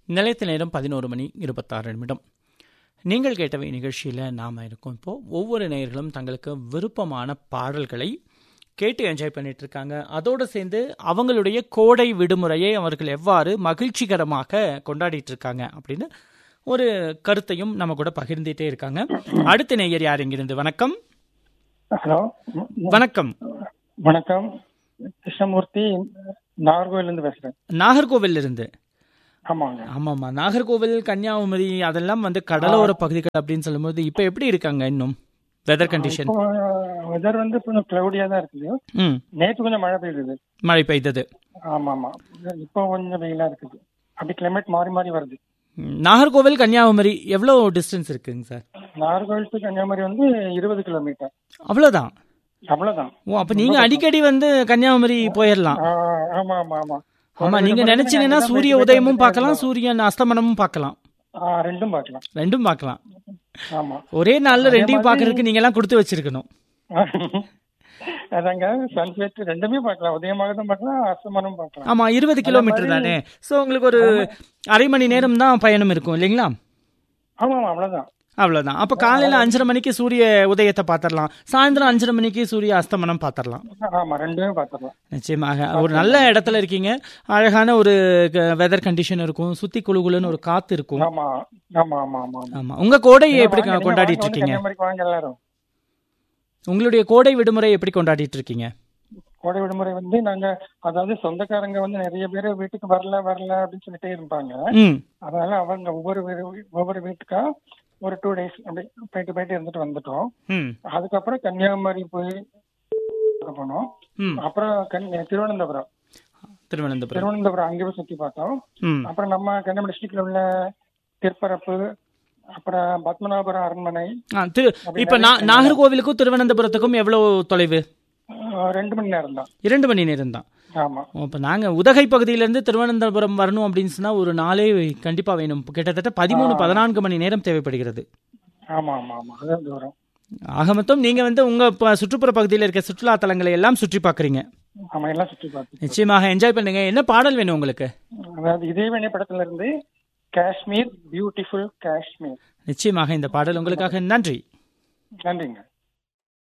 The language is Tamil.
நிலையத்த நேரம் பதினோரு மணி இருபத்தாறு நிமிடம் நீங்கள் கேட்டவை நிகழ்ச்சியில் நாம் இருக்கோம் இப்போது ஒவ்வொரு நேயர்களும் தங்களுக்கு விருப்பமான பாடல்களை கேட்டு என்ஜாய் பண்ணிட்டு இருக்காங்க அதோடு சேர்ந்து அவங்களுடைய கோடை விடுமுறையை அவர்கள் எவ்வாறு மகிழ்ச்சிகரமாக கொண்டாடிட்டு இருக்காங்க அப்படின்னு ஒரு கருத்தையும் நம்ம கூட பகிர்ந்துட்டே இருக்காங்க அடுத்த நேயர் யார் இங்கிருந்து வணக்கம் ஹலோ வணக்கம் வணக்கம் கிருஷ்ணமூர்த்தி நாகர்கோவில இருந்து பேசுறேன் நாகர்கோவில் இருந்து ஆமாங்க ஆமாம்மா நாகர்கோவில் கன்னியாகுமரி அதெல்லாம் வந்து கடலோர பகுதிகள் அப்படின்னு சொல்லும்போது இப்போ எப்படி இருக்காங்க இன்னும் வெதர் கண்டிஷன் இப்போ வெதர் வந்து கொஞ்சம் கிளவுடியா தான் இருக்குது ம் நேற்று கொஞ்சம் மழை பெய்யுது மழை பெய்தது ஆமா ஆமா இப்போ கொஞ்சம் வெயிலா இருக்குது அப்படி கிளைமேட் மாறி மாறி வருது ம், நாகர்கோவில் கன்னியாகுமரி எவ்வளோ டிஸ்டன்ஸ் இருக்குங்க சார் நாகர்கோவில் டு கன்னியாகுமரி வந்து இருபது கிலோமீட்டர் அவ்வளோதான் அவ்வளவுதான் ஓ அப்போ நீங்கள் அடிக்கடி வந்து கன்னியாகுமரி போயிடலாம் ஆ, ஆமா ஆமா ஆமா ஆமா நீங்க நினைச்சீங்கன்னா சூரிய உதயமும் பார்க்கலாம் சூரியன் அஸ்தமனமும் பார்க்கலாம் ஆ, ரெண்டும் பார்க்கலாம் ரெண்டும் பார்க்கலாம் ஆமா ஒரே நாள்ல ரெண்டையும் பார்க்கறதுக்கு நீங்க எல்லாம் கொடுத்து வச்சிருக்கணும் அதாங்க சன்செட் ரெண்டுமே பார்க்கலாம் உதயமாகதும் பார்க்கலாம் அஸ்தமனம் பார்க்கலாம் ஆமா இருபது கிலோமீட்டர் தானே சோ உங்களுக்கு ஒரு அரை மணி நேரம் தான் பயணம் இருக்கும் இல்லைங்களா ஆமா ஆமா அவ்வளவுதான் அவ்வளவுதான் அப்ப காலையில அஞ்சரை மணிக்கு சூரிய உதயத்தை பார்த்துடலாம் சாயந்தரம் அஞ்சரை மணிக்கு சூரிய அஸ்தமனம் பார்த்துடலாம் ஆமா ரெண்டுமே பார்த்துடலாம் நிச்சயமாக ஒரு நல்ல இடத்துல இருக்கீங்க அழகான ஒரு வெதர் கண்டிஷன் இருக்கும் சுத்தி குழுகுலுன்னு ஒரு காத்து இருக்கும் ஆமா ஆமா ஆமா ஆமா ஆமா ஆமா உங்க கோடையை எப்படி வாங்க, நீங்க கொண்டாடிட்டு வாங்க, இருக்கீங்க கன்னியாகுமரிக்கு வாங்க எல்லாரும் உங்களுடைய கோடை விடுமுறை எப்படி கொண்டாடிட்டு இருக்கீங்க கோடை விடுமுறை வந்து நாங்க அதாவது சொந்தக்காரங்க வந்து நிறைய பேர் வீட்டுக்கு வரல வரல அப்படின்னு சொல்லிட்டே இருப்பாங்க ம் அதனால அவங்க ஒவ்வொரு வீடு- ஒவ்வொரு வீட்டுக்கா ஒரு டூ டேஸ் அப்படி போயிட்டு போயிட்டு இருந்துட்டு வந்துட்டோம் ம் அதுக்கப்புறம் கன்னியாகுமரி போய் பார்க்க போனோம் ம் அப்புறம் கன் திருவனந்தபுரம் திருவனந்தபுரம் திருவனந்தபுரம் அங்கே போய் சுத்தி பார்த்தோம் ம் அப்புறம் நம்ம கன்னியாகுமரி டிஸ்ட்ரிக்ட்ல உள்ள திருப்பரப்பு அப்புறம் பத்மநாபுரம் அரண்மனை ஆ, திரு இப்ப நா- நாகர்கோவிலுக்கும் திருவனந்தபுரத்துக்கும் எவ்வளவு தொலைவு அஹ் ரெண்டு மணி நேரம் தான் இரண்டு மணி நேரம் தான் ஆமா இப்போ நாங்க உதகை பகுதியிலேருந்து திருவனந்தபுரம் வரணும் அப்படின்னு சொன்னா ஒரு நாளே கண்டிப்பா வேணும் கிட்டத்தட்ட பதிமூணு பதினான்கு மணி நேரம் தேவைப்படுகிறது ஆமா ஆமா ஆமா அதான் தூரம் ஆக மொத்தம் நீங்க வந்து உங்க ப- சுற்றுப்புற பகுதியில் இருக்க சுற்றுலா தலங்களை எல்லாம் சுற்றி பார்க்குறீங்க ஆமா எல்லாம் சுற்றி பார்த்து நிச்சயமாக என்ஜாய் பண்ணுங்க என்ன பாடல் வேணும் உங்களுக்கு அதாவது இதேவனி படத்துல இருந்து காஷ்மீர் பியூட்டிஃபுல் காஷ்மீர் நிச்சயமாக இந்த பாடல் உங்களுக்காக நன்றி நன்றிங்க